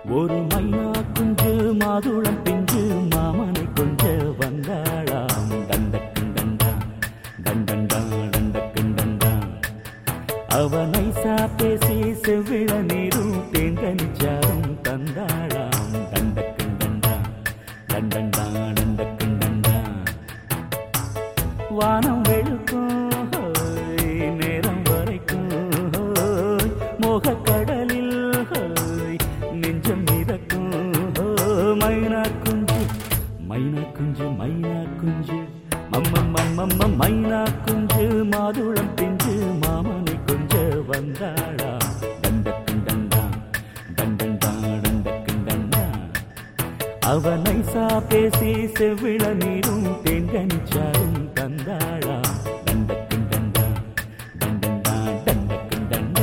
ஒரு மைனா குஞ்சு மாதுளம் பிஞ்சு மாமனை கொஞ்ச வந்தாளாம் தண்டக்கும் தண்டா தண்டண்டா தண்டக்கும் தண்டா அவ நைசா பேசி செவ்விழ நீரும் தேங்கனிச்சாரும் தந்தாளாம் தண்டக்கும் தண்டா தண்டண்டா தண்டக்கும் தண்டா வானம் வெளுக்கும் ஹோய், நேரம் வரைக்கும் ஹோய், மோகக்கடலில் ஹோய், நெஞ்சம் மிதக்கும் ஹோய், மைனா குஞ்சு மைனா குஞ்சு மைனா குஞ்சு மம்மம்மம்மம்ம மைனா குஞ்சு மாதுளம் பிஞ்சு மாமனை கொஞ்ச வந்தாளா தண்டக்கும் தண்டா தண்டண்டா தண்டக்கும் தண்டா அவனை சா பேசி செவ்விள நீரும் தேங்கனிச்சாரும் தந்தாளா தண்டக்கும் தண்டா தண்டண்டா தண்டக்கும் தண்டா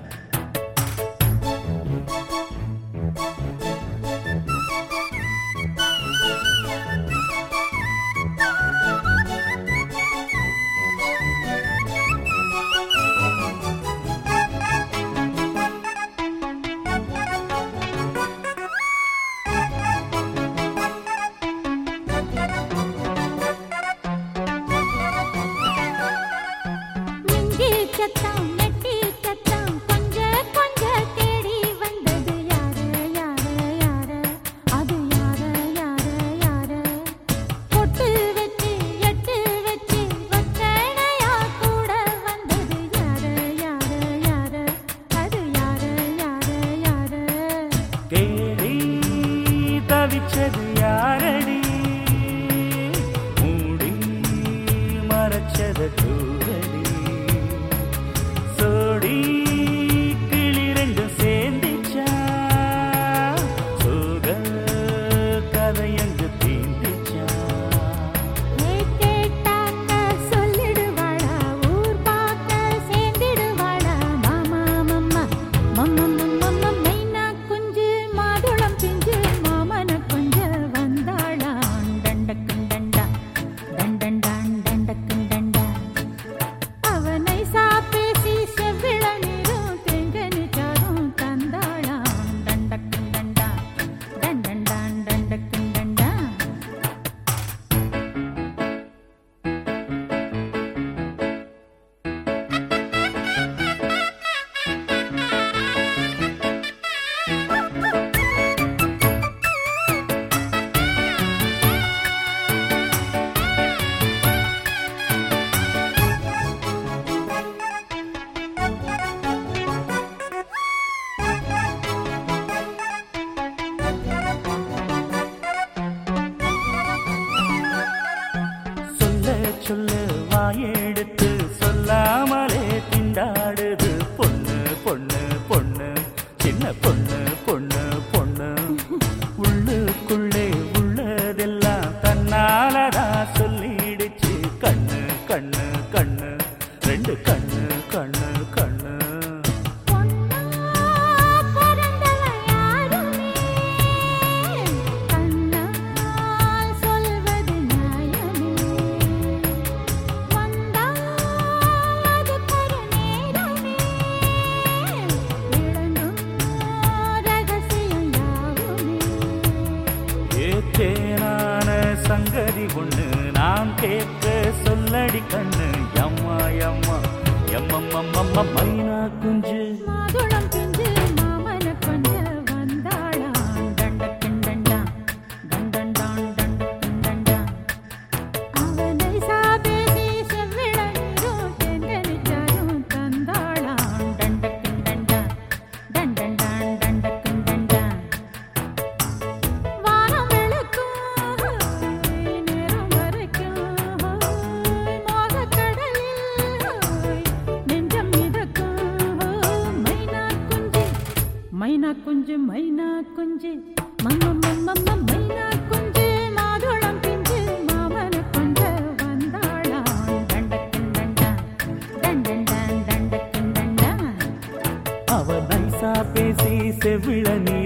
நெஞ்சி சத்தம் நெட்டி சத்தம் கொஞ்ச கொஞ்ச தேடி வந்தது யாரு யாரு யாரு அது யாரு யாரு யாரு பொட்டு வச்சு எட்டு வச்சு ஒத்தனையா கூட வந்தது யாரு யாரு யாரு அது யாரு யாரு யாரு தேடி தவிச்சது யாரடி மூடி மறைச்சத தூரடி சோடி கிளி ரெண்டும் சேர்ந்துச்சா சோக கதையங்கு தீண்டிச்சா ஏ கேட்டாக்க சொல்லிடுவாளா ஊர் பார்க்க சேர்ந்திடுவாளா மாமா மம்மா மம்மா மம்மா மைனா குஞ்சு மாதுளம் பிஞ்சு மாமன கொஞ்ச வந்தாளா டண்டக்கும் டண்டா டண்டண்டான் டண்டக்கும் டண்டா அவனை சாப்பேசி செவ்விள நீரும் தெங்கனிச்சாரும் தந்தாளா டண்டக்கும் டண்டா டண்டண்டான் டண்டக்கும் டண்டா சொல்ல சொல்ல வாயெடுத்து சொல்லாமலே திண்டாடுது பொண்ணு பொண்ணு பொண்ணு சின்ன பொண்ணு பொண்ணு பொண்ணு உள்ளுக்குள்ளே உள்ளதெல்லாம் தன்னாலதான் சொல்லிடுச்சு கண்ணு கண்ணு கண்ணு ரெண்டு கண்ணு கண்ணு கண்ணு பொன்னா பிறந்தவ யாருமே கண்ணால் சொல்வது நியாயமே வந்தால் அது பரு நேரமே விளங்கும் ரகசியம் யாவுமே ஏத்தேனான சங்கதி ஒண்ணு நான் கேட்க சொல்லடி கண்ணு எம்மா எம்மா எம்மம்மம்மம்ம மைனா குஞ்சு மாதுளம் பிஞ்சு மாமன கொஞ்ச வந்தாளா தண்டக்கண் தண்டா தண்டண்டான் தண்டக்கண் தண்டா அவனை சாபேசி செவ்விள நீரும் தெண்டனிச்சாரும் தந்தாளா தண்டக்கண் தண்டா தண்டண்டான் தண்டக்கண் தண்டா வானம் வெளுக்கும் நேரம் வரைக்கும் மோகக்கடலில் நெஞ்சம் மிதக்கும் மைனா குஞ்சு மைனா குஞ்சு மம்மம்மம்மம்ம மைனா குஞ்சு மாதுளம் பிஞ்சு மாமன கொஞ்ச வந்தாளா தண்டக்கன் தண்டா தண்டண்டான் தண்டக்கன் தண்டா அவ நைசா பேசி செவிழ நீ